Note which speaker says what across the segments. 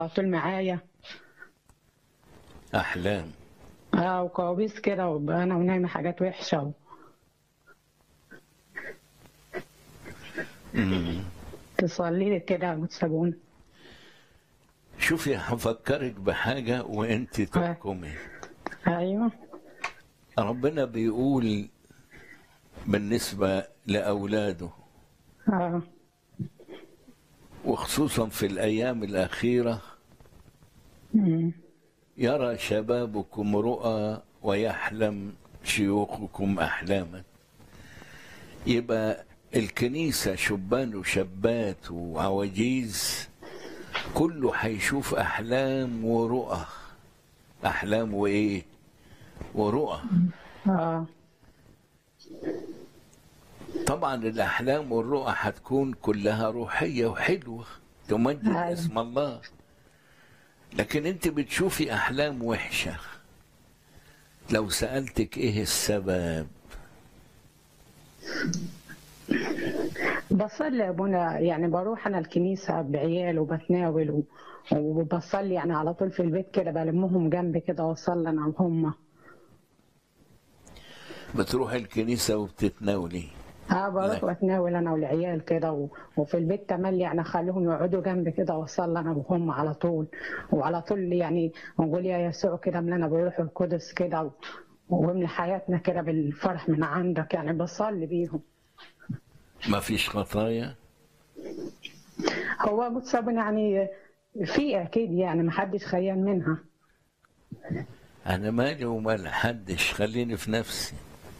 Speaker 1: طول معايا
Speaker 2: أحلام
Speaker 1: اه وكوابيس كده وابقى انا ونايمه حاجات وحشه و...
Speaker 2: مم.
Speaker 1: تصلي لي كده وتسابون
Speaker 2: شوفي هفكرك بحاجة وأنت تحكمي
Speaker 1: ايوه
Speaker 2: ربنا بيقول بالنسبة لأولاده
Speaker 1: اه
Speaker 2: وخصوصا في الأيام الأخيرة
Speaker 1: أمم.
Speaker 2: يرى شبابكم رؤى ويحلم شيوخكم أحلاما يبقى الكنيسة شبان وشابات وعواجيز كله هيشوف أحلام ورؤى أحلام وإيه ورؤى
Speaker 1: اه
Speaker 2: طبعا الأحلام والرؤى هتكون كلها روحية وحلوة تمجد
Speaker 1: أيوة.
Speaker 2: اسم الله لكن انت بتشوفي أحلام وحشة لو سألتك ايه السبب
Speaker 1: بصلي يا ابونا يعني بروح انا الكنيسه بعيال وبتناول و... وبصلي يعني على طول في البيت كده بلمهم جنبي كده واصلي انا وهم
Speaker 2: بتروحي الكنيسة وبتتناولي
Speaker 1: اه بروح
Speaker 2: لا.
Speaker 1: واتناول انا والعيال كده و... وفي البيت تملي يعني اخليهم يقعدوا جنبي كده واصلي انا وهم على طول وعلى طول يعني نقول يا يسوع كده املانا بالروح القدس كده و... واملي حياتنا كده بالفرح من عندك يعني بصلي بيهم
Speaker 2: ما فيش خطايا
Speaker 1: هو بص يعني في اكيد يعني محدش خيان منها
Speaker 2: أنا مالي ومال حدش خليني في نفسي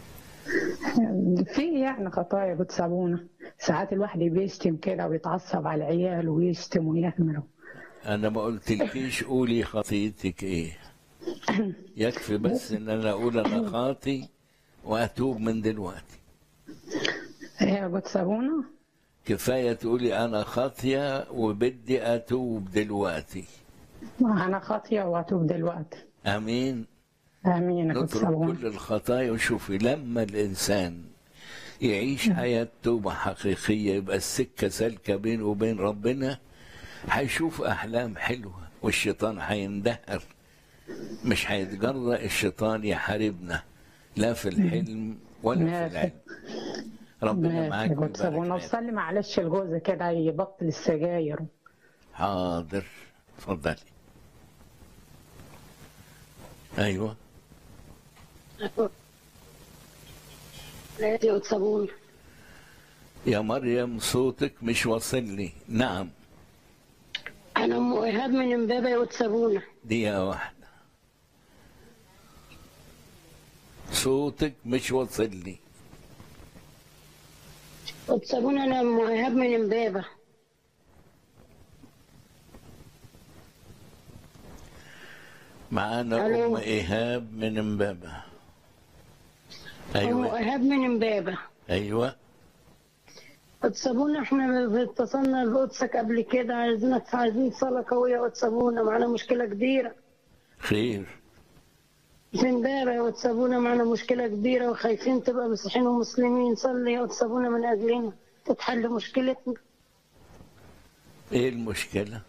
Speaker 1: في يعني خطايا بتصابونا ساعات الواحد بيشتم كده ويتعصب على العيال ويشتم ويعمل
Speaker 2: أنا ما قلتلكيش قولي خطيتك إيه يكفي بس إن أنا أقول أنا خاطي وأتوب من دلوقتي
Speaker 1: هي بتصابونا
Speaker 2: كفاية تقولي أنا خاطية وبدي أتوب دلوقتي
Speaker 1: انا خاطيه واتوب دلوقتي
Speaker 2: أمين
Speaker 1: امين يا
Speaker 2: نترك
Speaker 1: بتصابونا
Speaker 2: كل الخطايا وشوفي لما الإنسان يعيش حياة توبة حقيقية يبقى السكة سالكة بينه وبين ربنا هيشوف أحلام حلوة والشيطان هيندهر مش هيتجرأ الشيطان يحاربنا لا في الحلم ولا في
Speaker 1: ماشي.
Speaker 2: العلم ربنا معاك
Speaker 1: ماشي
Speaker 2: ويبارك
Speaker 1: بتصابونا
Speaker 2: فيك.
Speaker 1: وصلي معلش الجوز كده يبطل السجاير
Speaker 2: حاضر اتفضلي ايوه
Speaker 3: نادي وتصابون
Speaker 2: يا مريم صوتك مش واصل لي نعم
Speaker 3: انا ام ايهاب من امبابه وتصابونه
Speaker 2: دقيقة واحدة صوتك مش واصل لي
Speaker 3: وتصابونه انا ام ايهاب من امبابه
Speaker 2: معانا
Speaker 3: ألو.
Speaker 2: أم إيهاب من إمبابة
Speaker 3: ام
Speaker 2: أيوة
Speaker 3: ايهاب من امبابه
Speaker 2: أيوة
Speaker 3: وتصابونه احنا اتصلنا بقدسك قبل كده عايزين عايزين صلاه قويه وتصابونه معانا مشكله كبيره
Speaker 2: خير
Speaker 3: في امبابه وتصابونه معانا مشكله كبيره وخايفين تبقى مسيحيين ومسلمين صلي يا وتصابونه من اجلنا تتحل مشكلتنا
Speaker 2: إيه المشكلة؟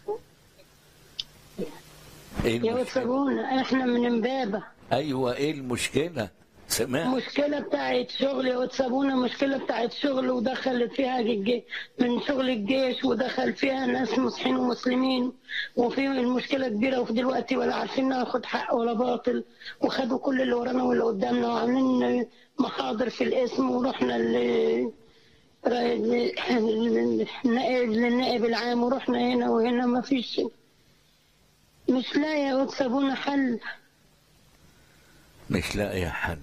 Speaker 2: إيه
Speaker 3: يا
Speaker 2: المشكلة؟
Speaker 3: وتصابونه احنا من امبابه
Speaker 2: أيوة إيه المشكلة؟ سمعت
Speaker 3: مشكلة بتاعت شغل وتسابونا مشكلة بتاعت شغل ودخلت فيها الج- من شغل الجيش ودخل فيها ناس مسيحيين ومسلمين وفي المشكلة كبيرة وفي دلوقتي ولا عارفين ناخد حق ولا باطل وخدوا كل اللي ورانا واللي قدامنا وعاملين محاضر في الاسم ورحنا ل النائب للنائب العام ورحنا هنا وهنا ما فيش مش لاقية وتسابونا حل
Speaker 2: مش لاقي حل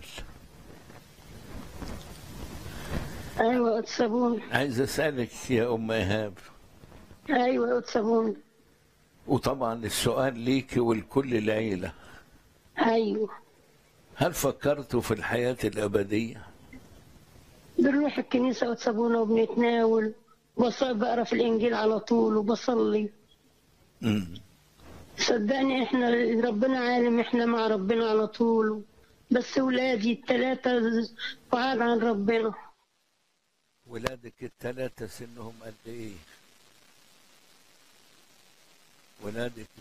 Speaker 3: ايوه وتسابونا
Speaker 2: عايز أسألك يا أم إيهاب
Speaker 3: ايوه وتسابونا
Speaker 2: وطبعا السؤال ليك ولكل العيلة
Speaker 3: ايوه
Speaker 2: هل فكرتوا في الحياة الأبدية؟
Speaker 3: بنروح الكنيسة وتصابونا وبنتناول بصلي بقرا في الإنجيل على طول وبصلي
Speaker 2: مم.
Speaker 3: صدقني احنا ربنا عالم احنا مع ربنا على طول بس ولادي التلاتة بعاد عن ربنا
Speaker 2: ولادك الثلاثة سنهم قد إيه؟ ولادك